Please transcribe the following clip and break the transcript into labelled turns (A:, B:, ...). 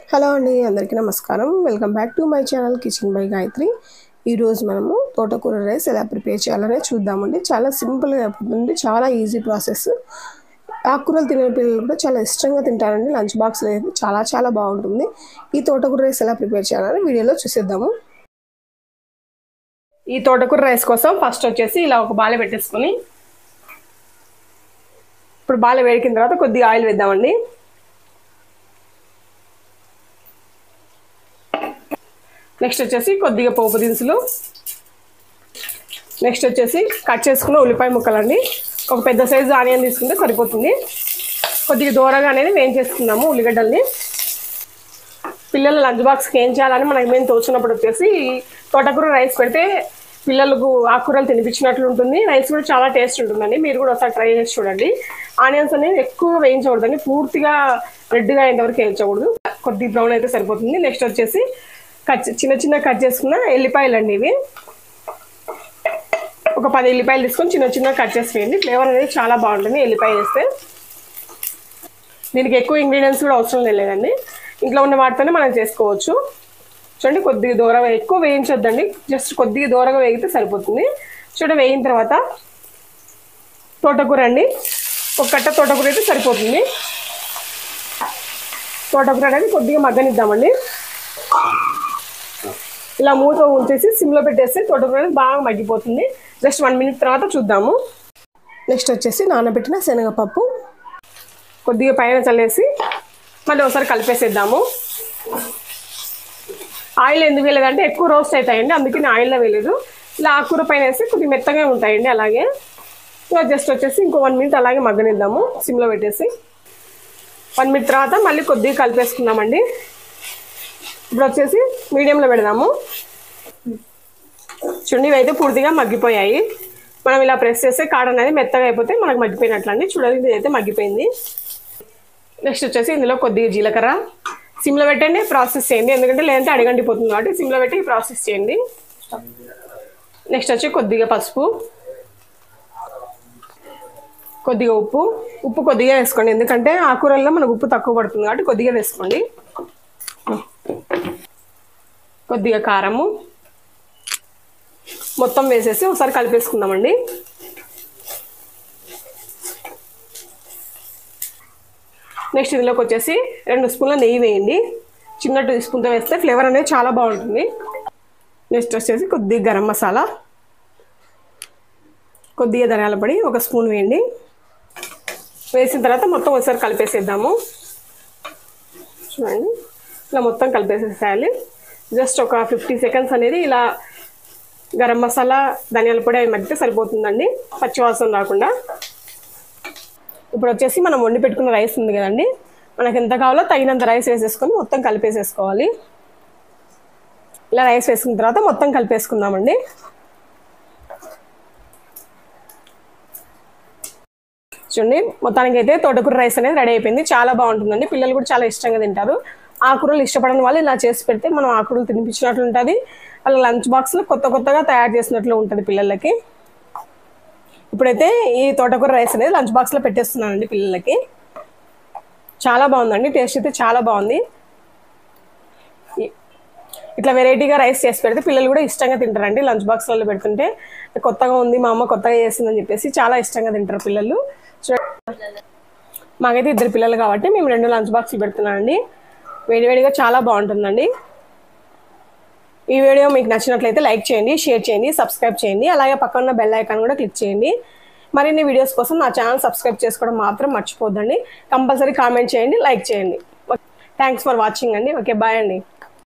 A: hello అండి అందరికీ నమస్కారం welcome back to my channel kitchen by Gayatri ఈరోజు మనము తోటకూర రైస్ ఎలా ప్రిపేర్ చేయాలనే చూద్దామండి చాలా సింపుల్గా అయిపోతుంది చాలా ఈజీ ప్రాసెస్ ఆకుకూరలు తినే పిల్లలు కూడా చాలా ఇష్టంగా తింటారండి లంచ్ బాక్స్లో అయితే చాలా చాలా బాగుంటుంది ఈ తోటకూర రైస్ ఎలా ప్రిపేర్ చేయాలని వీడియోలో చూసేద్దాము ఈ తోటకూర రైస్ కోసం ఫస్ట్ వచ్చేసి ఇలా ఒక బాల పెట్టేసుకొని ఇప్పుడు బాల వేడికిన తర్వాత కొద్దిగా ఆయిల్ వేద్దామండి నెక్స్ట్ వచ్చేసి కొద్దిగా పోపు దినుసులు నెక్స్ట్ వచ్చేసి కట్ చేసుకున్న ఉల్లిపాయ ముక్కలండి ఒక పెద్ద సైజు ఆనియన్ తీసుకుంటే సరిపోతుంది కొద్దిగా దూరగా అనేది వేయించేసుకున్నాము ఉల్లిగడ్డల్ని పిల్లలు లంచ్ బాక్స్కి ఏం చేయాలని మనకి మేము తోచినప్పుడు వచ్చేసి తోటకూర రైస్ పెడితే పిల్లలకు ఆకుకూరలు తినిపించినట్లు ఉంటుంది రైస్ కూడా చాలా టేస్ట్ ఉంటుందండి మీరు కూడా ఒకసారి ట్రై చేసి చూడండి ఆనియన్స్ అనేది ఎక్కువగా వేయించకూడదండి పూర్తిగా రెడ్గా అయ్యేంతవరకు వేయించకూడదు కొద్దిగా బ్రౌన్ అయితే సరిపోతుంది నెక్స్ట్ వచ్చేసి కట్ చిన్న చిన్న కట్ చేసుకున్న ఎల్లిపాయలు అండి ఇవి ఒక పది ఎల్లిపాయలు తీసుకొని చిన్న చిన్న కట్ చేసి వేయండి ఫ్లేవర్ అనేది చాలా బాగుంటుంది ఎల్లిపాయ వేస్తే దీనికి ఎక్కువ ఇంగ్రీడియంట్స్ కూడా అవసరం లేదండి ఇంట్లో ఉన్న వాటితోనే మనం చేసుకోవచ్చు చూడండి కొద్దిగా దూరంగా ఎక్కువ వేయించొద్దండి జస్ట్ కొద్దిగా దూరంగా వేగితే సరిపోతుంది చూడ వేగిన తర్వాత తోటకూర అండి ఒక కట్ట తోటకూర అయితే సరిపోతుంది తోటకూర అనేది కొద్దిగా మగ్గనిద్దామండి ఇలా మూత ఉంచేసి సిమ్లో పెట్టేస్తే తోటకూర అనేది బాగా మగ్గిపోతుంది జస్ట్ వన్ మినిట్ తర్వాత చూద్దాము నెక్స్ట్ వచ్చేసి నానబెట్టిన శనగపప్పు కొద్దిగా పైన చల్లేసి మళ్ళీ ఒకసారి కలిపేసేద్దాము ఆయిల్ ఎందుకు వేయలేదంటే ఎక్కువ రోస్ట్ అవుతాయండి అందుకే నేను ఆయిల్లో వేయలేదు ఇలా ఆకుకూర పైన వేసి కొద్దిగా మెత్తగా ఉంటాయండి అలాగే ఇలా జస్ట్ వచ్చేసి ఇంకో వన్ మినిట్ అలాగే మగ్గనిద్దాము సిమ్లో పెట్టేసి వన్ మినిట్ తర్వాత మళ్ళీ కొద్దిగా కలిపేసుకుందామండి ఇప్పుడు వచ్చేసి మీడియంలో పెడదాము చూడండి ఇవైతే పూర్తిగా మగ్గిపోయాయి మనం ఇలా ప్రెస్ చేస్తే కాడ అనేది మెత్తగా అయిపోతే మనకు మగ్గిపోయినట్లు అండి చూడండి ఇది అయితే మగ్గిపోయింది నెక్స్ట్ వచ్చేసి ఇందులో కొద్దిగా జీలకర్ర సిమ్లో పెట్టండి ప్రాసెస్ చేయండి ఎందుకంటే లేదంటే అడిగంటిపోతుంది కాబట్టి సిమ్లో పెట్టి ప్రాసెస్ చేయండి నెక్స్ట్ వచ్చి కొద్దిగా పసుపు కొద్దిగా ఉప్పు ఉప్పు కొద్దిగా వేసుకోండి ఎందుకంటే ఆకుకూరల్లో మనకు ఉప్పు తక్కువ పడుతుంది కాబట్టి కొద్దిగా వేసుకోండి కొద్దిగా కారము మొత్తం వేసేసి ఒకసారి కలిపేసుకుందామండి నెక్స్ట్ ఇందులోకి వచ్చేసి రెండు స్పూన్ల నెయ్యి వేయండి చిన్న టీ స్పూన్తో వేస్తే ఫ్లేవర్ అనేది చాలా బాగుంటుంది నెక్స్ట్ వచ్చేసి కొద్దిగా గరం మసాలా కొద్దిగా ధనియాల పొడి ఒక స్పూన్ వేయండి వేసిన తర్వాత మొత్తం ఒకసారి కలిపేసేద్దాము చూడండి ఇలా మొత్తం కలిపేసేసేయాలి జస్ట్ ఒక ఫిఫ్టీ సెకండ్స్ అనేది ఇలా గరం మసాలా ధనియాల పొడి అవి మధ్య సరిపోతుందండి పచ్చివాసన రాకుండా ఇప్పుడు వచ్చేసి మనం వండి పెట్టుకున్న రైస్ ఉంది కదండి మనకు ఎంత కావాలో తగినంత రైస్ వేసేసుకొని మొత్తం కలిపేసేసుకోవాలి ఇలా రైస్ వేసుకున్న తర్వాత మొత్తం కలిపేసుకుందామండి చూడండి మొత్తానికి అయితే తోటకూర రైస్ అనేది రెడీ అయిపోయింది చాలా బాగుంటుందండి పిల్లలు కూడా చాలా ఇష్టంగా తింటారు ఆకుకూరలు ఇష్టపడని వాళ్ళు ఇలా చేసి పెడితే మనం ఆకుకూరలు తినిపించినట్లు ఉంటుంది వాళ్ళ లంచ్ బాక్స్లో కొత్త కొత్తగా తయారు చేసినట్లు ఉంటుంది పిల్లలకి ఇప్పుడైతే ఈ తోటకూర రైస్ అనేది లంచ్ బాక్స్లో పెట్టేస్తున్నానండి పిల్లలకి చాలా బాగుందండి టేస్ట్ అయితే చాలా బాగుంది ఇట్లా వెరైటీగా రైస్ చేసి పెడితే పిల్లలు కూడా ఇష్టంగా తింటారండి లంచ్ బాక్స్లలో పెడుతుంటే కొత్తగా ఉంది మా అమ్మ కొత్తగా చేసిందని చెప్పేసి చాలా ఇష్టంగా తింటారు పిల్లలు మాకైతే ఇద్దరు పిల్లలు కాబట్టి మేము రెండు లంచ్ బాక్స్లు పెడుతున్నామండి వేడివేడిగా చాలా బాగుంటుందండి ఈ వీడియో మీకు నచ్చినట్లయితే లైక్ చేయండి షేర్ చేయండి సబ్స్క్రైబ్ చేయండి అలాగే పక్కన బెల్ ఐకాన్ కూడా క్లిక్ చేయండి మరిన్ని వీడియోస్ కోసం నా ఛానల్ సబ్స్క్రైబ్ చేసుకోవడం మాత్రం మర్చిపోద్దండి కంపల్సరీ కామెంట్ చేయండి లైక్ చేయండి థ్యాంక్స్ ఫర్ వాచింగ్ అండి ఓకే బాయ్ అండి